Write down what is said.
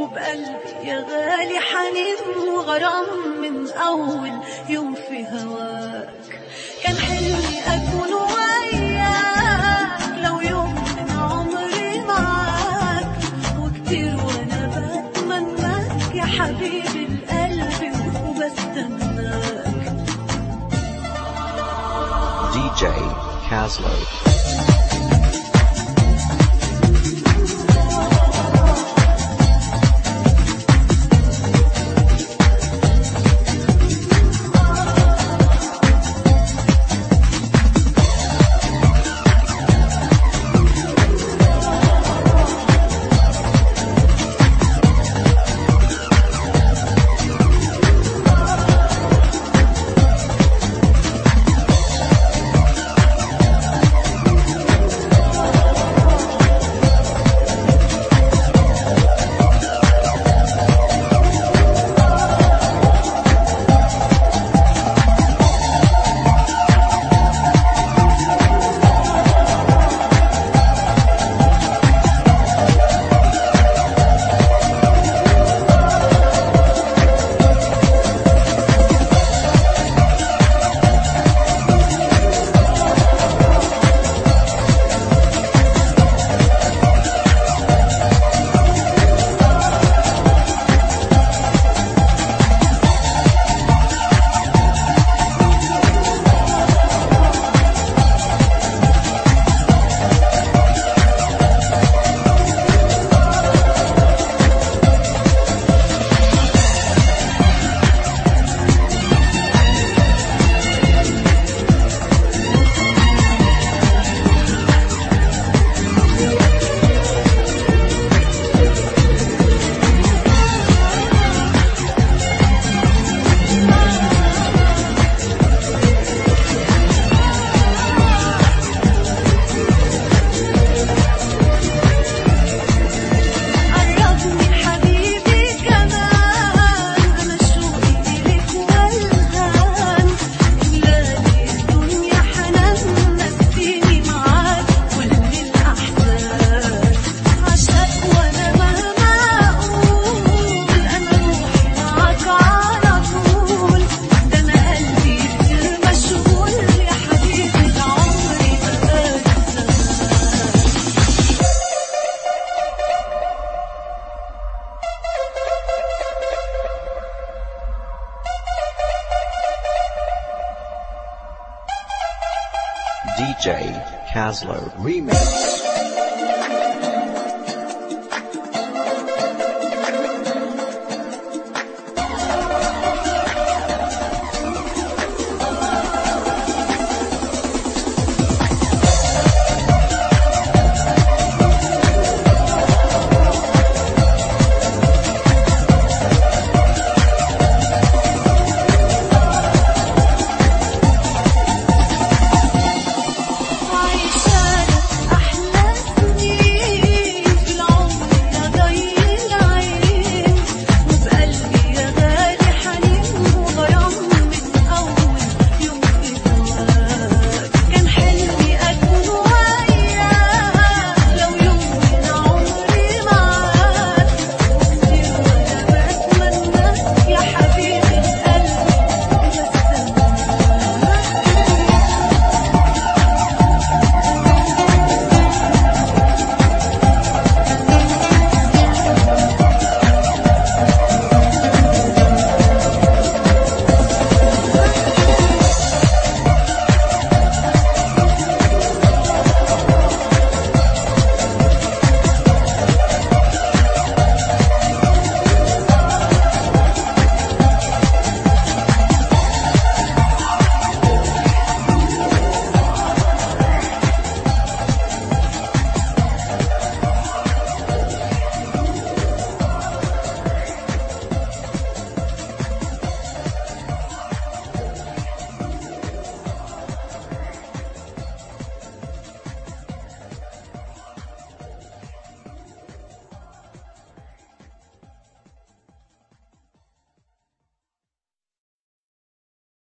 بقلبي يا غالي حنين وغرام من أول يوم في هواك كان حلمي أكون وياك لو يوم من عمري معاك وكتير وأنا بتمناك يا حبيبي القلب وبستناك DJ Caslow. قربني حبيبي كمان أنا شوقي إليك والهان إملالي الدنيا حنان نسيني معاك كل الأحزان عشقك وأنا مهما أقول أنا روحي معاك على طول ده أنا قلبي كتير مشغول يا حبيبي ده عمري بقالي زمان DJ Caslow Remix.